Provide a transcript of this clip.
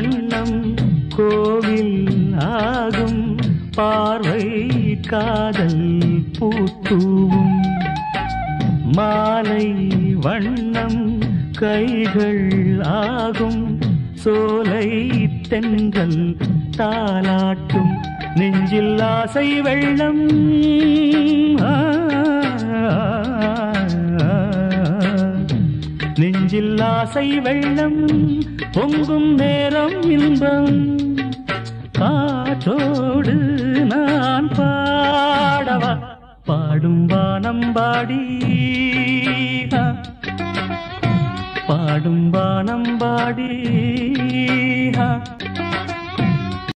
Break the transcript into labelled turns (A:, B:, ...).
A: வண்ணம் கோவில் ஆகும் பார்வை காதல் பூத்தூவும் மாலை வண்ணம் கைகள் ஆகும் சோலை தென்றல் தாலாட்டும் நெஞ்சில் ஆசை வெள்ளம் ஆ, நெஞ்சில் ஆசை வெள்ளம் பொங்கும் நேரம் இன்பம் காற்றோடு நான் பாடவா பாடும் வானம் பாடி ஆ, பாடும் வானம் பாடி ஆ,